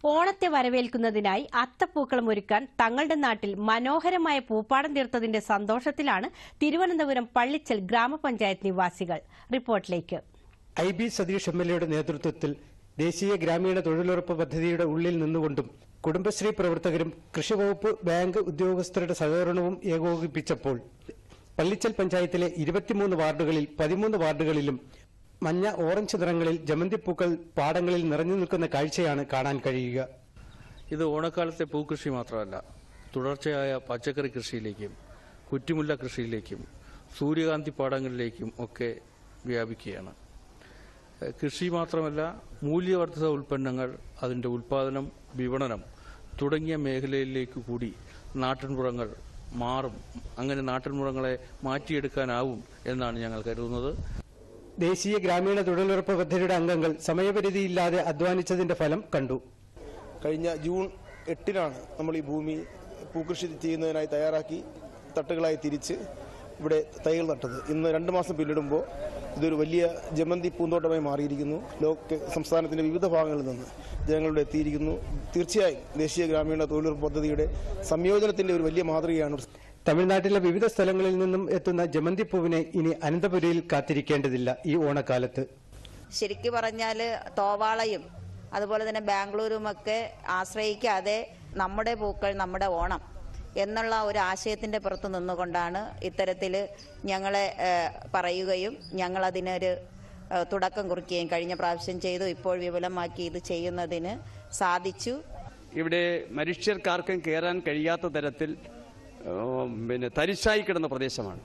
ഓണത്തെ വരവേൽക്കുന്നതിനായി അത്തപ്പൂക്കളം ഒരുക്കാൻ തങ്ങളുടെ നാട്ടിൽ മനോഹരമായ പൂപ്പാടം തീർത്തതിന്റെ സന്തോഷത്തിലാണ് തിരുവനന്തപുരം പള്ളിച്ചൽ ഗ്രാമപഞ്ചായത്ത് നിവാസികൾ റിപ്പോർട്ടിലേക്ക് I B Sathish M L എയുടെ നേതൃത്വത്തിൽ ദേശീയ ഗ്രാമീണ തൊഴിലുറപ്പ് പദ്ധതിയുടെ ഉള്ളിൽ നിന്നുകൊണ്ടും കുടുംബശ്രീ പ്രവർത്തകരും കൃഷിവകുപ്പ് ബാങ്ക് ഉദ്യോഗസ്ഥരുടെ സഹകരണവും ഏകോപിപ്പിച്ചപ്പോൾ പള്ളിച്ചൽ പഞ്ചായത്തിലെ ഇരുപത്തിമൂന്ന് വാർഡുകളിൽ പതിമൂന്ന് വാർഡുകളിലും മഞ്ഞ ഓറഞ്ച് നിറങ്ങളിൽ ജമന്തിപ്പൂക്കൾ പാടങ്ങളിൽ നിറഞ്ഞു നിൽക്കുന്ന കാഴ്ചയാണ് കാണാൻ കഴിയുക ഇത് ഓണക്കാലത്തെ പൂക്കൃഷി മാത്രമല്ല തുടർച്ചയായ പച്ചക്കറി കൃഷിയിലേക്കും കുറ്റിമുല്ല കൃഷിയിലേക്കും സൂര്യകാന്തി പാടങ്ങളിലേക്കും ഒക്കെ വ്യാപിക്കുകയാണ് ഏഹ് കൃഷി മാത്രമല്ല മൂല്യവർദ്ധിത ഉൽപ്പന്നങ്ങൾ അതിൻ്റെ ഉൽപ്പാദനം വിപണനം തുടങ്ങിയ മേഖലയിലേക്ക് കൂടി നാട്ടിൻപുറങ്ങൾ മാറും അങ്ങനെ നാട്ടിൻപുറങ്ങളെ മാറ്റിയെടുക്കാനാവും എന്നാണ് ഞങ്ങൾ കരുതുന്നത് ദേശീയ ഗ്രാമീണ തൊഴിലുറപ്പ് പദ്ധതിയുടെ അംഗങ്ങൾ സമയപരിധിയില്ലാതെ അധ്വാനിച്ചതിന്റെ ഫലം കണ്ടു കഴിഞ്ഞ ജൂൺ എട്ടിനാണ് നമ്മൾ ഈ ഭൂമി പൂക്കൃഷി ചെയ്യുന്നതിനായി തയ്യാറാക്കി തട്ടുകളായി തിരിച്ച് ഇവിടെ തൈകൾ നട്ടത് ഇന്ന് രണ്ട് മാസം പിന്നിടുമ്പോൾ ഇതൊരു വലിയ ജമന്തി പൂന്തോട്ടമായി മാറിയിരിക്കുന്നു ലോക സംസ്ഥാനത്തിന്റെ വിവിധ ഭാഗങ്ങളിൽ നിന്ന് ജനങ്ങളുടെ എത്തിയിരിക്കുന്നു തീർച്ചയായും ദേശീയ ഗ്രാമീണ തൊഴിലുറപ്പ് പദ്ധതിയുടെ സംയോജനത്തിന്റെ ഒരു വലിയ മാതൃകയാണ് തമിഴ്നാട്ടിലെ വിവിധ സ്ഥലങ്ങളിൽ നിന്നും എത്തുന്ന ജമന്തിപ്പൂവിനെ ഇനി അനന്തപുരിയിൽ കാത്തിരിക്കേണ്ടതില്ല ഈ ഓണക്കാലത്ത് ശരിക്കു പറഞ്ഞാൽ തോവാളയും അതുപോലെ തന്നെ ബാംഗ്ലൂരുമൊക്കെ ആശ്രയിക്കാതെ നമ്മുടെ പൂക്കൾ നമ്മുടെ ഓണം എന്നുള്ള ഒരു ആശയത്തിന്റെ പുറത്ത് നിന്നുകൊണ്ടാണ് ഇത്തരത്തിൽ ഞങ്ങളെ ഏഹ്, പറയുകയും ഞങ്ങളതിനൊരു ഏഹ്, തുടക്കം കുറിക്കുകയും കഴിഞ്ഞ പ്രാവശ്യം ചെയ്തു ഇപ്പോൾ വിപുലമാക്കി ഇത് ചെയ്യുന്നതിന് സാധിച്ചു ഇവിടെ മനുഷ്യർക്കാർക്കും കയറാൻ കഴിയാത്ത തരത്തിൽ ഏഹ്, പിന്നെ തരിശായി കിടന്ന പ്രദേശമാണ്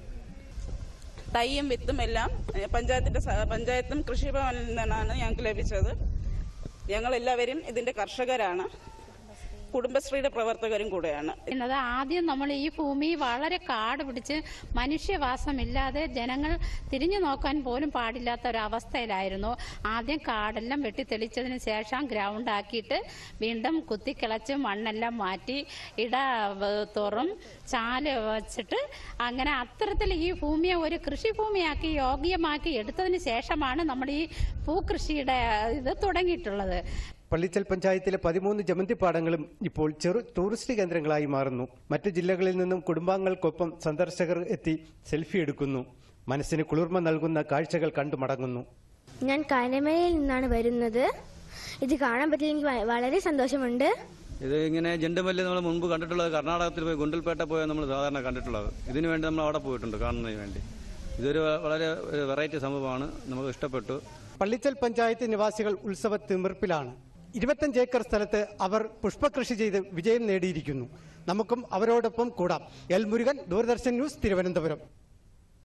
തൈയും വിത്തും എല്ലാം ഏഹ്, പഞ്ചായത്തിന്റെ സ- പഞ്ചായത്തും കൃഷിഭവനിൽ നിന്നാണ് ഞങ്ങൾക്ക് ലഭിച്ചത് ഞങ്ങൾ എല്ലാവരും ഇതിന്റെ കർഷകരാണ് കുടുംബശ്രീയുടെ പ്രവർത്തകരും കൂടെയാണ് ചെയ്യുന്നത് ആദ്യം നമ്മൾ ഈ ഭൂമി വളരെ കാട് പിടിച്ച് മനുഷ്യവാസമില്ലാതെ ജനങ്ങൾ തിരിഞ്ഞു നോക്കാൻ പോലും പാടില്ലാത്ത ഒരവസ്ഥയിലായിരുന്നു ആദ്യം കാടെല്ലാം വെട്ടിത്തെളിച്ചതിന് ശേഷം ഗ്രൗണ്ട് ആക്കിയിട്ട് വീണ്ടും കുത്തിക്കിളച്ച് മണ്ണെല്ലാം മാറ്റി ഇട വ- തുറും ചാല് വെച്ചിട്ട് അങ്ങനെ അത്തരത്തിൽ ഈ ഭൂമിയെ ഒരു കൃഷിഭൂമിയാക്കി യോഗ്യമാക്കി എടുത്തതിന് ശേഷമാണ് നമ്മൾ ഈ പൂക്കൃഷിയുടെ ഇത് തുടങ്ങിയിട്ടുള്ളത് പള്ളിച്ചൽ പഞ്ചായത്തിലെ പതിമൂന്ന് ജമന്തിപ്പാടങ്ങളും ഇപ്പോൾ ചെറു ടൂറിസ്റ്റ് കേന്ദ്രങ്ങളായി മാറുന്നു മറ്റു ജില്ലകളിൽ നിന്നും കുടുംബാംഗങ്ങൾക്കൊപ്പം സന്ദർശകർ എത്തി സെൽഫി എടുക്കുന്നു മനസ്സിന് കുളിർമ നൽകുന്ന കാഴ്ചകൾ കണ്ടു മടങ്ങുന്നു ഞാൻ കാനമലയിൽ നിന്നാണ് വരുന്നത് ഇത് കാണാൻ പറ്റിയ എനിക്ക് വ- വളരെ സന്തോഷമുണ്ട് ഇത് ഇങ്ങനെ ജെണ്ടുമല്ലി നമ്മൾ മുൻപ് കണ്ടിട്ടുള്ളത് കർണാടകത്തിൽ പോയി ഗുണ്ടൽപേട്ട പോയാൽ നമ്മൾ സാധാരണ കണ്ടിട്ടുള്ളത് ഇതിനു വേണ്ടി നമ്മൾ അവിടെ പോയിട്ടുണ്ട് കാണുന്നതിന് വേണ്ടി ഇതൊരു വളരെ ഒരു വെറൈറ്റി സംഭവമാണ് നമുക്ക് ഇഷ്ടപ്പെട്ടു പള്ളിച്ചൽ പഞ്ചായത്ത് നിവാസികൾ ഉത്സവ തിമിർപ്പിലാണ് ഇരുപത്തഞ്ച് ഏക്കർ സ്ഥലത്ത് അവർ പുഷ്പകൃഷി ചെയ്ത് വിജയം നേടിയിരിക്കുന്നു നമുക്കും അവരോടൊപ്പം കൂടാം എൽ മുരുകൻ ദൂരദർശൻ ന്യൂസ് തിരുവനന്തപുരം